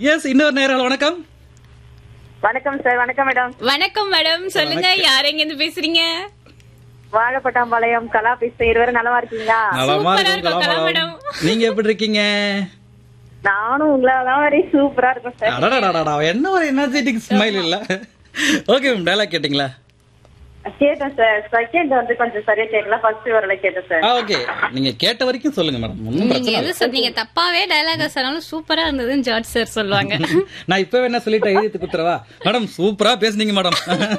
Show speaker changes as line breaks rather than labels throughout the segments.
S இன்னொரு நேரம் வணக்கம்
வணக்கம் சார் வணக்கம் மேடம்
வணக்கம் மேடம் சொல்லுங்க யார் எங்க இருந்து பேசுறீங்க
வாழப்பட்டாம்பாளையம் கலா பேசுறேன் இருவரும் நலமா இருக்கீங்களா
நலமா
சூப்பரா
இருக்கும்
இருக்கும்,
கலா
கலா
மேடம் நீங்க எப்படி இருக்கீங்க
நானும் உங்களாதான் மாதிரி சூப்பரா இருக்கும் சார்
அடடடடடா, என்ன ஒரு எனர்ஜெட்டிக் ஸ்மைல் இல்ல ஓகே மேம் டயலாக் கேட்டிங்களா
கேட்டேன் சார் செகண்ட் வந்து கொஞ்சம் சரியா கேட்கல ஃபர்ஸ்ட் வரல கேட்டேன் சார்
ஆ ஓகே நீங்க கேட்ட வரைக்கும் சொல்லுங்க மேடம் ஒன்றும்
நீங்க
பிரச்சனை
எது
இல்லை
சொன்னீங்க தப்பாவே டயலாக சொன்னாலும் சூப்பரா இருந்ததுன்னு ஜார்ஜ் சார் சொல்லுவாங்க
நான் இப்பவே என்ன சொல்லிட்டேன் எழுதி குத்துறவா மேடம் சூப்பரா பேசுனீங்க மேடம்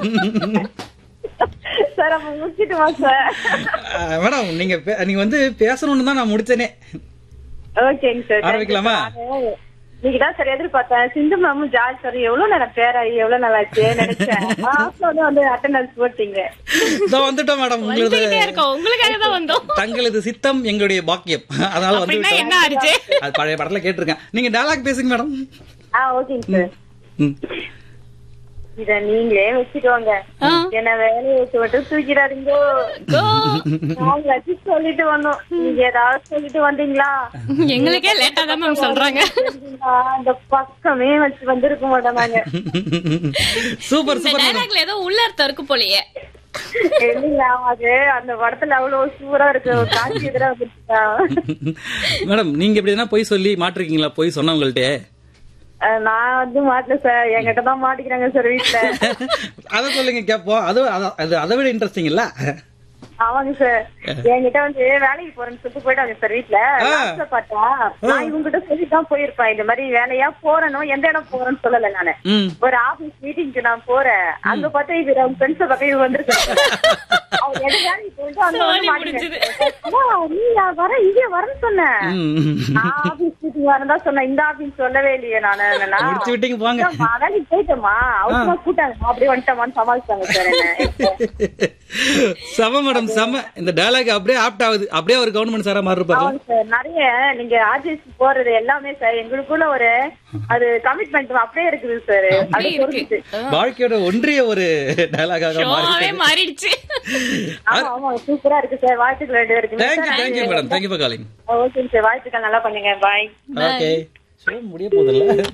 சார் அப்ப முடிச்சிட்டுமா சார்
மேடம் நீங்க பே- நீங்க வந்து பேசணும்னு தான் நான் முடிச்சேனே
ஓகேங்க சார்
ஆரம்பிக்கலாமா?
நீங்க தான் சார் எதிர்பார்த்தேன் சிந்து மேமும் ஜார்ஜ் சார் எவ்வளவு நேரம் பேராயி எவ்வளவு நல்லா ஆச்சு நினைச்சேன் லாஸ்ட்ல வந்து வந்து அட்டண்டன்ஸ் போட்டீங்க
இதோ வந்துட்டோம் மேடம் உங்களது
வந்துகிட்டே இருக்கோம் உங்களுக்காக தான் வந்தோம்
தங்களது சித்தம் எங்களுடைய பாக்கியம் அதனால வந்து
அப்படின்னா என்ன
விட்டோம்.
ஆச்சு
அது பழைய படத்துல கேட்டிருக்கேன் நீங்க டயலாக் பேசுங்க மேடம்
ஆ ஓகேங்க சார்
ம்.
இத நீங்களே வச்சுக்கோங்க
ஆ.
என்ன வேலையை விட்டு விட்டு தூக்கிடாதீங்கோ
Go.
அவங்க வச்சு சொல்லிட்டு வந்தோம் நீங்க ஏதாவது சொல்லிட்டு வந்தீங்களா
எங்களுக்கே லேட்டா தான் மேம் சொல்றாங்க
தெரியுங்களா? இந்த பக்கமே வச்சு வந்திருக்க மாட்டோம் நாங்க
சூப்பர்
இந்த
சூப்பர் மேடம்
டயலாக்ல ஏதோ உள்ள அர்த்தம் இருக்கு போலயே
இல்லைங்களா அது அந்த படத்துல அவ்வளவு சூப்பரா இருக்கு ஒரு காட்சி எதிரா வந்துருச்சா
மேடம் நீங்க எப்படின்னா பொய் சொல்லி மாட்டிருக்கீங்களா பொய் சொன்னவங்கள்ட்ட
நான் வந்து மாட்டல சார் என்கிட்ட தான் மாட்டிக்கிறாங்க சார் வீட்டுல
அத சொல்லுங்க கேப்போம் அது அத- அது அதை விட இன்ட்ரெஸ்டிங் இல்ல
ஆமாங்க சார் என்கிட்ட வந்து வேலைக்கு போறேன்னு சொல்லிட்டு போயிட்டாங்க சார் வீட்டுல
ஆ.
லாஸ்ட்ல பார்த்தா நான் இவங்ககிட்ட சொல்லிட்டு தான் போயிருப்பேன் இந்த மாதிரி வேலையா போறேனோ எந்த இடம் போறேன்னு சொல்லல நானு
ம்
ஒரு ஆபீஸ் மீட்டிங்க்கு நான் போறேன் அங்க பார்த்தா இவர் அவங்க ஃப்ரெண்ட்ஸ் பக்கம் இவர் வந்திருக்காரு அவங்க எது வேலைக்கு போயிட்டு அங்க வந்து
சோலி
மாட்டிக்கிட்டாரு.
முடிஞ்சது.
அம்மா, நீயா வர இங்கே வரேன்னு சொன்னேன்
ம்.
நான் ஆபீஸ் மீட்டிங் வரதா சொன்னேன் இந்த ஆபீஸ் சொல்லவே இல்லையே நானு நான்
முடிச்சு விட்டீங்க போங்க
இல்லம்மா, வேலைக்கு போயிட்டோமா அவங்க கூட்டாங்க அப்படியே வந்துட்டோமான்னு சமாளிச்சாங்க சார் என்ன
செம மேடம் செம இந்த டயலாக் அப்படியே ஆப்ட் ஆகுது அப்படியே ஒரு கவர்மெண்ட் சாரா மாதிரி இருப்பாரு
ஆமாங்க சார் நிறைய நீங்க ஆர்ஜிஎஸ் போறது எல்லாமே சார் எங்களுக்குள்ள ஒரு அது கமிட்மெண்ட் அப்படியே இருக்குது சார் அது
அப்படியே இருக்கு
பொறுத்து
வாழ்க்கையோட ஒன்றிய ஒரு டயலாகாக மாறி
ஷோவே மாறிடுச்சு
ஆமா ஆமா சூப்பரா இருக்கு சார் வாழ்த்துக்கள் ரெண்டு பேருக்கு
thank you thank you madam thank you for calling
ஓகேங்க சார் வாழ்த்துக்கள் நல்லா பண்ணுங்க பாய்
ஓகே ஷோ முடிய போதில்ல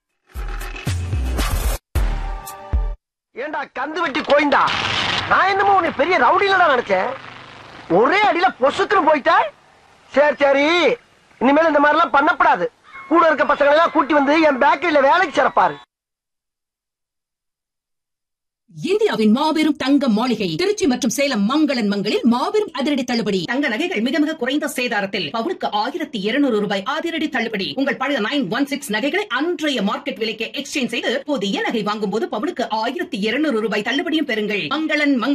ஏண்டா கந்து வெட்டி கோயந்தா நான் என்னமோ உன்னை பெரிய ரவுடிலடா நினைச்சேன் ஒரே அடியில பொசுக்குன்னு போயிட்ட சரி சரி இனிமேல் இந்த மாதிரி எல்லாம் பண்ணப்படாது கூட இருக்க பசங்களை எல்லாம் கூட்டி வந்து என் பேக்கரியில வேலைக்கு சிறப்பாரு
இந்தியாவின் மாபெரும் தங்க மாளிகை திருச்சி மற்றும் சேலம் மங்களன் மங்களில் மாபெரும் அதிரடி தள்ளுபடி தங்க நகைகள் மிக மிக குறைந்த சேதாரத்தில் பவுனுக்கு ஆயிரத்தி இருநூறு ரூபாய் அதிரடி தள்ளுபடி உங்கள் பழைய நைன் ஒன் சிக்ஸ் நகைகளை அன்றைய மார்க்கெட் விலைக்கு எக்ஸ்சேஞ்ச் செய்து புதிய நகை வாங்கும் போது பவுனுக்கு ஆயிரத்தி இருநூறு ரூபாய் தள்ளுபடியும் பெறுங்கள் மங்களன் மங்க